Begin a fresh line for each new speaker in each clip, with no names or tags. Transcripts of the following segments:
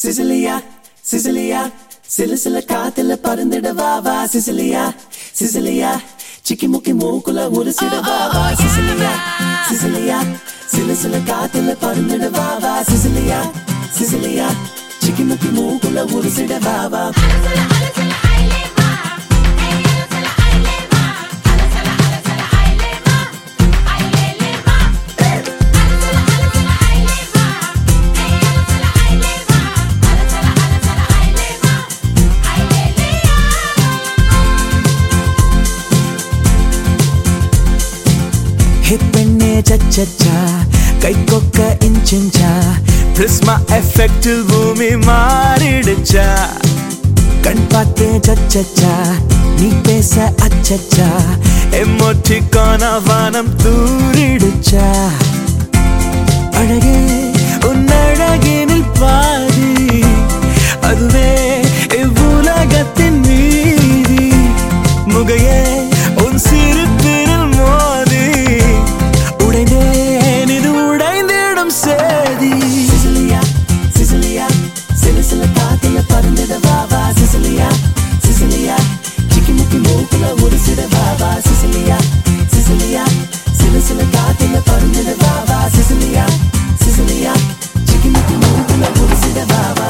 Cecilia Cecilia சில சில காத்துல பறந்துட வா வா சிசிலியா சிசிலியா சிக்கி முக்கி மூக்குல ஒரு சில வா வா சிசிலியா சிசிலியா சில சில காத்துல பறந்துட வா வா சிசிலியா சிசிலியா சிக்கி முக்கி மூக்குல ஒரு சில வா வா
ഹേ പെണ്ണെ ചച്ച കൈക്കൊക്ക ഇഞ്ചിഞ്ച പ്രിസ്മ എഫക്റ്റിൽ ഭൂമി മാറിടുച്ച കൺപാത്തേ ചച്ച നീ പേസ അച്ചച്ച എമ്മൊറ്റിക്കോന വാനം തൂരിടുച്ച அழகே உன் அழகினில் பாதி அதுவே இவ்வுலகத்தின் மீதி முகையே உன் சிரிப்பினில் மோதி உடைந்தேன் இது உடைந்திடும் சேதி
சிசிலியா சிசிலியா சில சில காத்துல பறந்துட வா வா சிசிலியா சிசிலியா சிக்கி முக்கி மூக்குல ஒரு சில வா வா சிசிலியா சிசிலியா சில சில காத்துல பறந்துட வா வா சிசிலியா சிசிலியா சிக்கி முக்கி மூக்குல ஒரு சில வா வா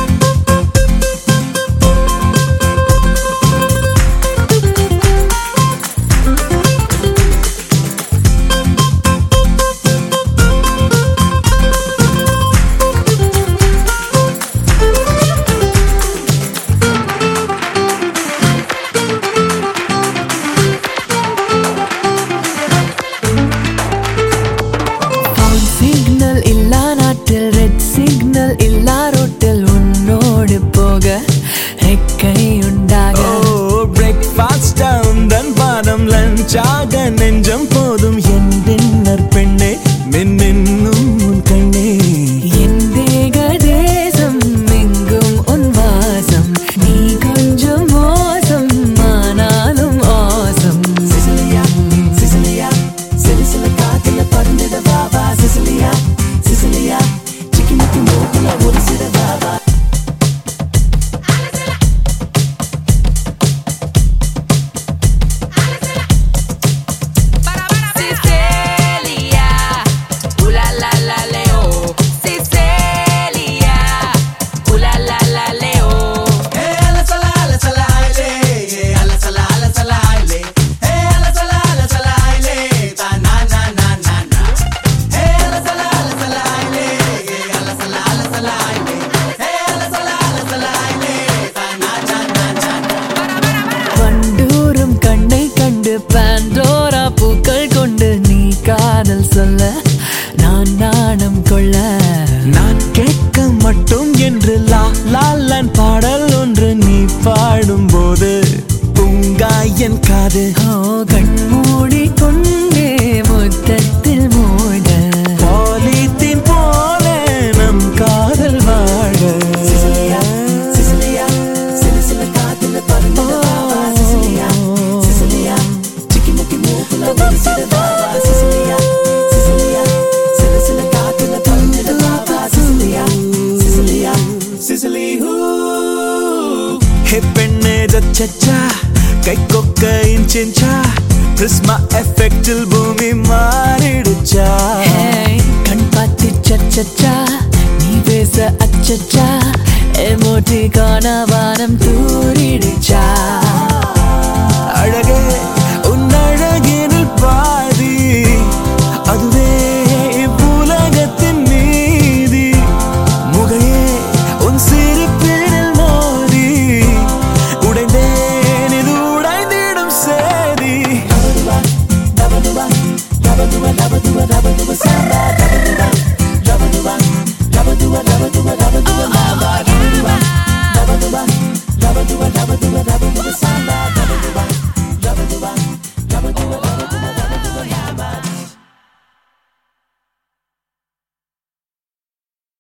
ஃபவுன் சிக்னல் இல்லா நாட்டில் ரெட் சிக்னல் இல்லா ரோட்டில் உன்னோடு போக ரெக்கை உண்டாக
ஓ பிரேக்ஃபாஸ்ட் உந்தன் பாதம் லஞ்சாக நெஞ்சம் போதும் என் டின்னர் பெண்ணே மின்னும் உன் கண்ணே
என் தேக தேசம் எங்கும் உன் வாசம் நீ கொஞ்சம் மோசம் ஆனாலும் ஆசம்
சிசிலியா சிசிலியா சில சில காத்துல பறந்துட வா வா சிசிலியா சிசிலியா சிக்கி முக்கி மூக்குல ஒரு சில வா வா
Cecilia, ooh la la la Leo. Cecilia, ooh la la la Leo.
வண்டூரும் கண்ணை கண்டு பாண்டோரா பூக்கள் கொண்டு நீ காதல் சொல்ல நான் நாணம் கொள்ள
நான் கேட்க மட்டும் என்று லா லாலன் பாடல் ஒன்று நீ பாடும்போது பூங்காயன் காது
ஓ கண் மூடி கொண்டே முத்தத்தில் மூட
பாலித்தீன் போல நம் காதல் வாழ
சிசிலியா சிசிலியா சில சில காத்துல பறந்துட வா வா சிசிலியா சிசிலியா சிக்கி முக்கி மூக்குல ஒரு சில வா வா சிசிலியா சிசிலியா சில சில காத்துல பறந்துட வா வா சிசிலியா சிசிலியா சிசிலி ஹூ
ഹേ പെണ്ണെ ചച്ച കൈക്കൊക്ക ഇഞ്ചിഞ്ച പ്രിസ്മ എഫക്റ്റിൽ ഭൂമി മാറിടുച്ച
ஹேய், கண் பார்த்து சச்சச்சா நீ பேச அச்சச்சா எமோட்டி காண வானம் தூரிடுச்சா
அழகே உன் அழகினில் பா